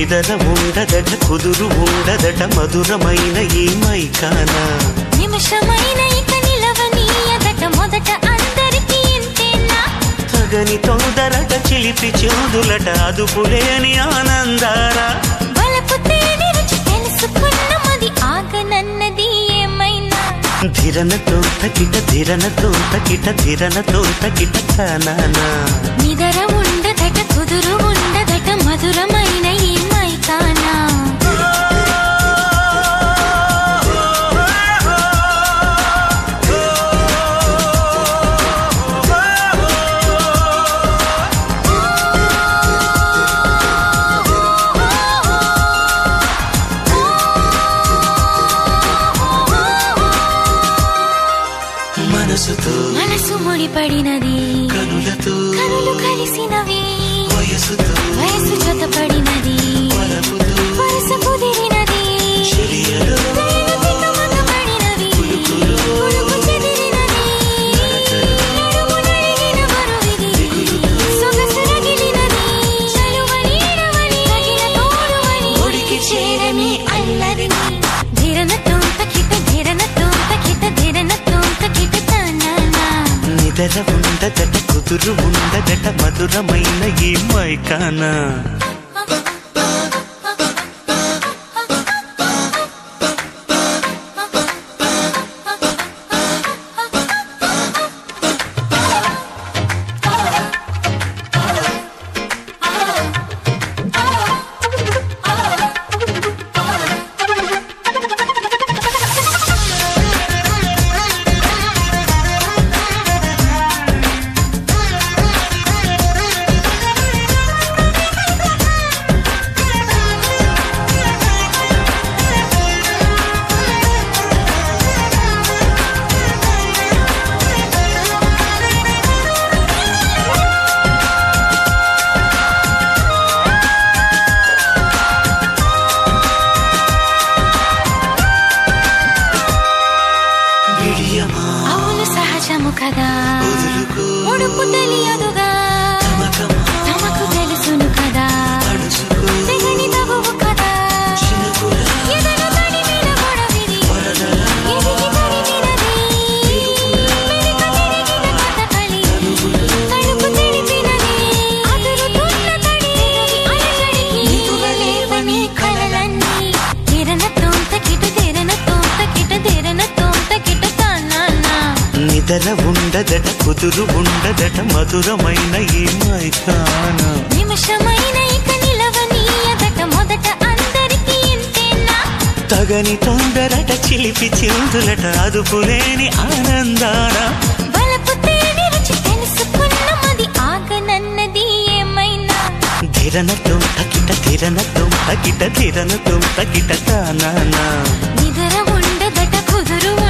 నిదర ఉండదట కుదురు ఉండదట మధురమైన ఈ మైకానా నిమిషమైన ఇక నిలవనీయదట మొదట అందరికీ ఇంతేనా తగని తొందరట చిలిపి చూదులట అదుపులేని ఆనందారా వలపు తేనె రుచి తెలుసుకున్న మది ఆగనన్నది ఏమైనా ధిరన తోంతకిట ధిరన తోంతకిట ధిరన తోంతకిట కానానా నిదర ఉండదట కుదురు ఉండదట మధురమైన ఈ మైకానా మనసుతో మనసు ముడిపడినది కనులతో కనులు కలిసినవి వయసుతో వయసు జతపడినది వలపుతో వరస కుదిరినది చెలియలో తేనెతిక మగబడినవి పులుపు చెదిరినది నడుము నడిగిన బరువిది సొగసు రగిలినది చలువని ఎడవని తగిన తోడువని ఒడికి చేరని అల్లరిని ధిరన తోంతకిట ధిరన తోంతకిట ధిరన తోంతకిట తానానా నిదర ఉండదట కుదురు ఉండదట మధురమైన ఈ మైకానా విడియమా అవును సహజము కదా వదులుకో ఉడుపు తెలియదుగా తమకమా తమకు తెలుసును కదా అడుసుకో తెగని తగువు కదా చినుకుల ఎదల తడిమిన గొడవిది వరదల ఎదిగి తరిమినది మెలిక తిరిగిన కథకళి తడుపు తెలిపినది అదురుతున్న తడి అలజడికి నిదురలేవని కలలన్నీ తెరన తోంతకిట తెరన తోంతకిట తెరన తోంతకిట తానానా నిదర ఉండదట కుదురు ఉండదట మధురమైన ఈ మైకానా నిమిషమైన ఇక నిలవనీయదట మొదట అందరికీ ఇంతేనా తగని తొందరట చిలిపి చిందులట అదుపులేని ఆనందారా వలపు తేనె రుచి తెలుసుకున్న మది ఆగనన్నది ఏమైనా ధిరన తొంతకిట ధిరన తొంతకిట ధిరన తొంతకిట కానానా నిదర ఉండదట కుదురు